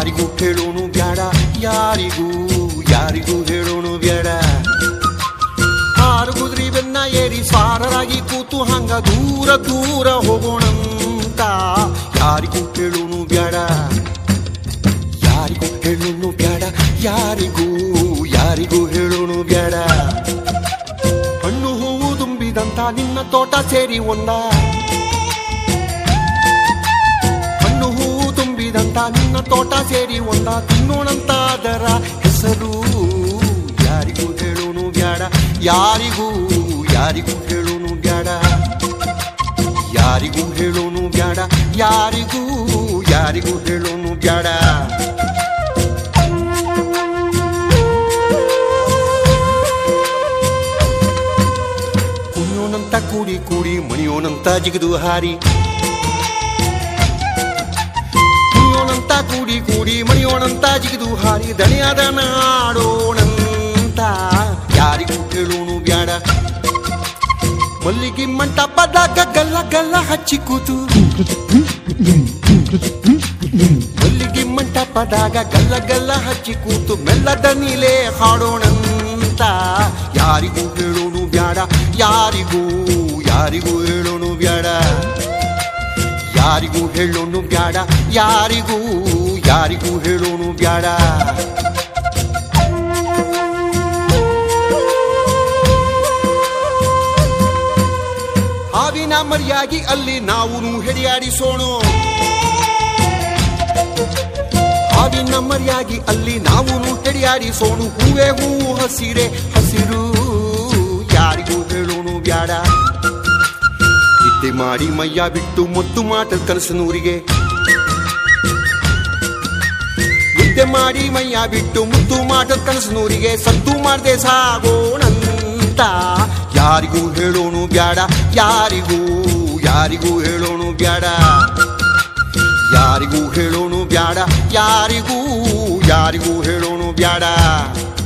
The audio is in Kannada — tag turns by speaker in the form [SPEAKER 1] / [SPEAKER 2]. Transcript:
[SPEAKER 1] ಯಾರಿಗೂ ಹೇಳೋನು ಬ್ಯಾಡ ಯಾರಿಗೂ ಯಾರಿಗೂ ಹೇಳೋನು ಬ್ಯಾಡ ಆರು ಕುದುರೆ ಬೆನ್ನ ಏರಿ ಸ್ವಾರರಾಗಿ ಕೂತು ಹಂಗ ದೂರ ದೂರ ಹೋಗೋಣಂತ ಯಾರಿಗೂ ಹೇಳೋನು ಬ್ಯಾಡ ಯಾರಿಗೂ ಹೇಳೋನು ಬ್ಯಾಡ ಯಾರಿಗೂ ಯಾರಿಗೂ ಹೇಳೋನು ಬ್ಯಾಡ ಹಣ್ಣು ಹೂವು ತುಂಬಿದಂತ ನಿನ್ನ ತೋಟ ಸೇರಿ ಒಂದ ಹಣ್ಣು ಹೂವು ತುಂಬಿದಂತ ನಿನ್ನ ತೋಟ ಸೇರಿ ಒಂದ ತಿನ್ನೋಣಂತ ಅದರ ಹೆಸರು ಯಾರಿಗೂ ಹೇಳೋನು ಬ್ಯಾಡ ಯಾರಿಗೂ ಯಾರಿಗೂ ಹೇಳೋನು ಬ್ಯಾಡ ಯಾರಿಗೂ ಹೇಳೋನು ಬ್ಯಾಡ ಯಾರಿಗೂ ಯಾರಿಗೂ ಹೇಳೋನು ಬ್ಯಾಡ ಕುಣಿಯೋನಂತ ಕೂಡಿ ಕೂಡಿ ಮಣಿಯೋನಂತ ಜಿಗಿದು ಹಾರಿ ಕುಣಿಯೋನಂತ ಕೂಡಿ ಕೂಡಿ ಮಣಿಯೋನಂತ ಜಿಗಿದು ಹಾರಿ ದಣಿಯಾದ ನಾಡೋಣಂತ ಯಾರಿಗೂ ಹೇಳೋನು ಬ್ಯಾಡ ಮಲ್ಲಿಗೆ ಮಂಟಪದಾಗ ಗಲ್ಲ ಗಲ್ಲ ಹಚ್ಚಿ ಕೂತು ಮಲ್ಲಿಗೆ ಮಂಟಪದಾಗ ಗಲ್ಲ ಗಲ್ಲ ಹಚ್ಚಿ ಕೂತು ಮೆಲ್ಲದ ನೀಲೇ ಹಾಡೋಣಂತ ಯಾರಿಗೂ ಹೇಳೋನು ಬ್ಯಾಡ ಯಾರಿಗೂ ಯಾರಿಗೂ ಹೇಳೋನು ಬ್ಯಾಡ ಯಾರಿಗೂ ಹೇಳೋನು ಬ್ಯಾಡ ಯಾರಿಗೂ ಯಾರಿಗೂ ಹೇಳೋನು ಬ್ಯಾಡ ಹಾವಿನ ಮರಿಯಾಗಿ ಅಲ್ಲಿ ನಾವು ಹೆಡಿಯಾಡಿಸೋಣ ಹಾವಿನ ಮರಿಯಾಗಿ ಅಲ್ಲಿ ನಾವು ಹೆಡಿಯಾಡಿಸೋಣ ಹೂವೇ ಹೂವು ಹಸಿರೆ ಹಸಿರು ಯಾರಿಗೂ ಹೇಳೋನು ಬ್ಯಾಡ ನಿದ್ದೆ ಮಾಡಿ ಮೈಯ ಬಿಟ್ಟು ಮುದ್ದು ಮಾಟ ಕನಸನೂರಿಗೆ ನಿದ್ದೆ ಮಾಡಿ ಮೈಯ ಬಿಟ್ಟು ಮುದ್ದು ಮಾಟ ಕನಸನೂರಿಗೆ ಸದ್ದು ಮಾಡದೆ ಸಾಗೋಣಂತ ಯಾರಿಗೂ ಹೇಳೋನು ಬ್ಯಾಡ ಯಾರಿಗೂ ಯಾರಿಗೂ ಹೇಳೋನು ಬ್ಯಾಡ ಯಾರಿಗೂ ಹೇಳೋನು ಬ್ಯಾಡ ಯಾರಿಗೂ ಯಾರಿಗೂ ಹೇಳೋನು ಬ್ಯಾಡ